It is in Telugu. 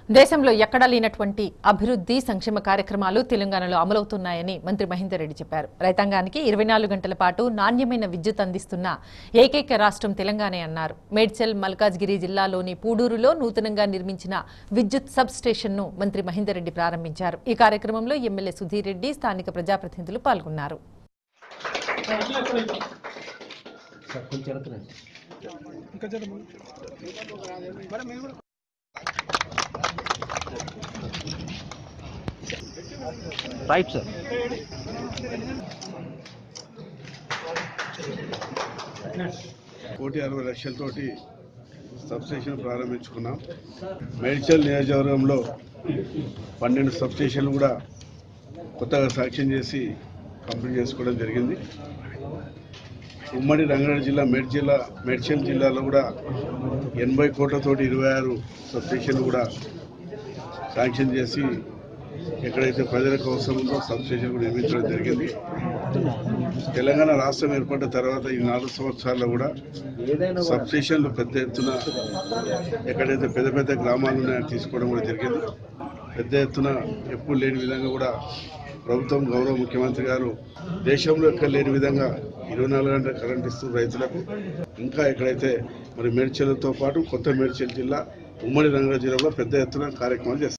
దేశంలో ఎక్కడా లేనటువంటి అభివృద్ధి సంక్షేమ కార్యక్రమాలు తెలంగాణలో అమలవుతున్నాయని మంత్రి మహేందర్ రెడ్డి చెప్పారు రైతాంగానికి ఇరవై నాలుగు గంటల పాటు నాణ్యమైన విద్యుత్ అందిస్తున్న ఏకైక రాష్ట్రం తెలంగాణ అన్నారు మేడ్చల్ మల్కాజ్గిరి జిల్లాలోని పూడూరులో నూతనంగా నిర్మించిన విద్యుత్ సబ్ స్టేషన్ను మంత్రి మహేందర్ రెడ్డి ప్రారంభించారు ఈ కార్యక్రమంలో ఎమ్మెల్యే సుధీర్ రెడ్డి స్థానిక ప్రజాప్రతినిధులు పాల్గొన్నారు రైట్ సార్ కోటి అరవై లక్షలతోటి సబ్స్టేషన్ ప్రారంభించుకున్నాం మేడ్చల్ నియోజకవర్గంలో పన్నెండు సబ్స్టేషన్లు కూడా కొత్తగా శాంక్షన్ చేసి కంప్లీట్ చేసుకోవడం జరిగింది ఉమ్మడి రంగారెడ్డి జిల్లా మేడ్ జిల్లా మేడ్చల్ జిల్లాలో కూడా ఎనభై కోట్లతోటి ఇరవై ఆరు సబ్స్టేషన్లు కూడా శాంక్షన్ చేసి ఎక్కడైతే ప్రజలకు అవసరం ఉందో సబ్స్టేషన్ కూడా నిర్మించడం జరిగింది తెలంగాణ రాష్ట్రం ఏర్పడిన తర్వాత ఈ నాలుగు సంవత్సరాల్లో కూడా సబ్స్టేషన్లు పెద్ద ఎత్తున ఎక్కడైతే పెద్ద పెద్ద గ్రామాలు ఉన్నాయో తీసుకోవడం కూడా జరిగింది పెద్ద ఎత్తున ఎప్పుడు లేని విధంగా కూడా ప్రభుత్వం గౌరవ ముఖ్యమంత్రి గారు దేశంలో ఎక్కడ లేని విధంగా ఇరవై నాలుగు గంటల కరెంట్ ఇస్తూ రైతులకు ఇంకా ఎక్కడైతే మరి మేడ్చల్తో పాటు కొత్త మేడ్చల్ జిల్లా ఉమ్మడి రంగారెడ్డి జిల్లాలో పెద్ద ఎత్తున కార్యక్రమాలు చేస్తారు